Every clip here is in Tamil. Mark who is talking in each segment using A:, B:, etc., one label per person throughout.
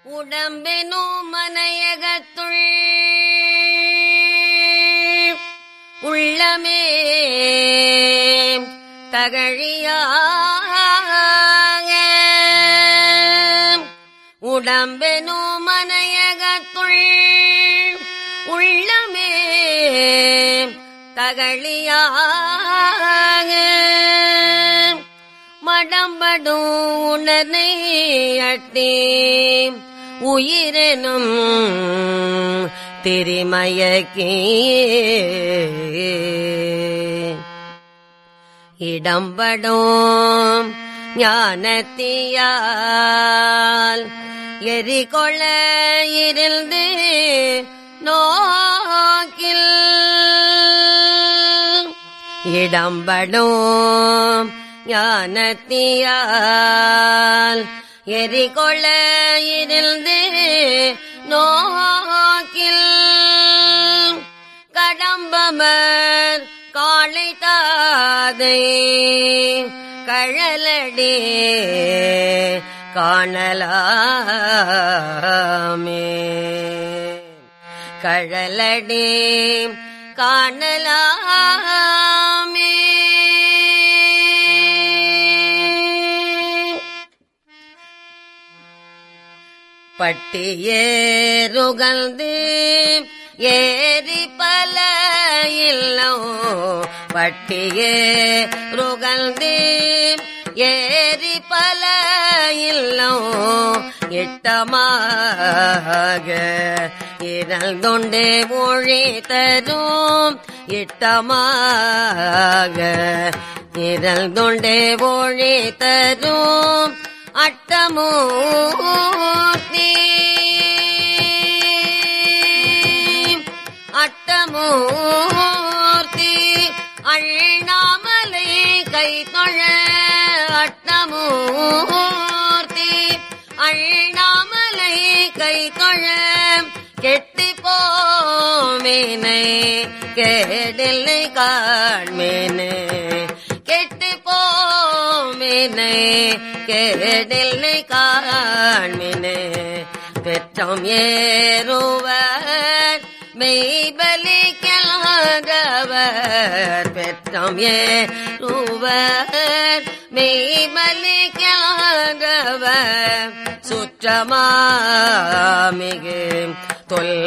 A: உடம்பெனும் மனையகத்துள் உள்ளமே தகழியாக உடம்பெனும் மனையகத்துள் உள்ளமே தகழியாக மடம்படும் உணர்னை அட்டி உயிரெனும் திரிமயக்கே இடம்படும் ஞானத்தியால் எரிகொள்ள இருந்து நோக்கில் இடம்படும் ஞானத்தியால் எரிகொள்ள இருந்து நோக்கில் கடம்பமர் காளை தாதை கழலடி காணலாமே கழலடி காணலாமே பட்டியேறுகழ்ந்து ஏறி பல இல்லோ பட்டியே ருகழ்ந்து ஏறி பல இல்லோ இட்டமாக இரண்டொண்டே மொழி தரும் இட்டமாக இரண்டொண்டே மொழி தரும் அட்டமூர்த்தி அட்டமூர்த்தி அண்ணாமலை கை தொழ அட்டமூர்த்தி அண்ணாமலை கை தொழ கெட்டி போமேனை கேடில்லை காண்மேனே கெட்டி போமேனை கேடில்லை காண்மேனே பெற்றம் ஏறுவர் மெய்பலி கெலாதவர் பெற்றம் ஏறுவர் மெய்பலி கெலாதவர் சுற்றமாமிகு தொல்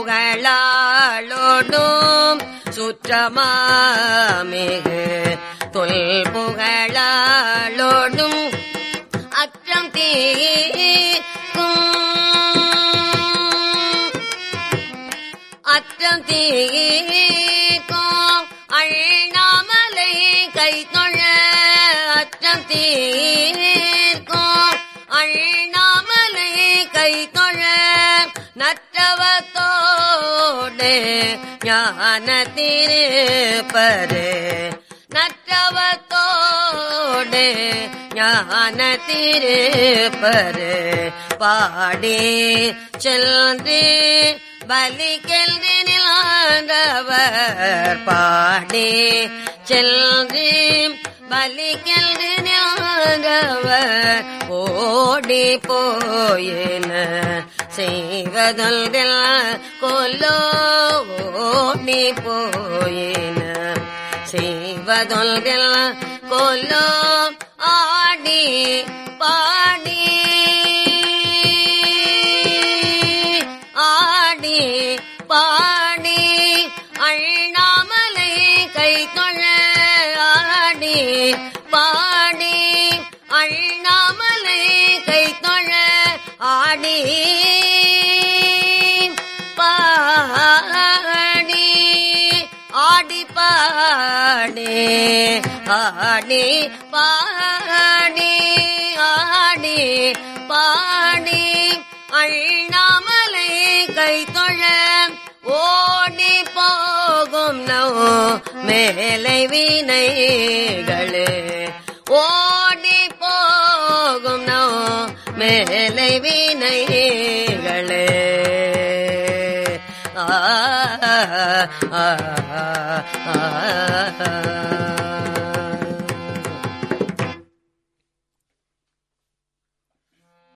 A: புகழாளோடும் சுற்றமாமிகு தொல் புகழாளோடும் அற்றம் தீக்கும் அற்றம் தீர்க்கும் அண்ணாமலை கை தொழ அற்றம் தீர்க்கும் அண்ணாமலை கை தொழ நற்றவத்தோடு ஞான திருப்பரு நற்றவத்தோடு ஞான திருப்பரு பாடி சென்று பலிக்கென்று நிலாண்டவர் பாடி செல்று பலிக்கென்று நிலாண்டவர் ஓடி போயின செய்வதொன்றில் கொல்லோ ஓடி போயின செய்வதொன்றில் கொல்லோ ஆடி பாடி ஆடி பாடி அண்ணாமலை கை தொழ ஆடி பாடி அண்ணாமலை கை தொழ ஆடி பாடி ஆடி பாடி ஆடி பாடி ஆடி பாடி அண்ணாமலை கை தொழ ஓடி போகும் நோ மேலை வினைகளே ஓடி போகும் நோ மேலை வினைகளே ஆ ஆ ஆ ஆ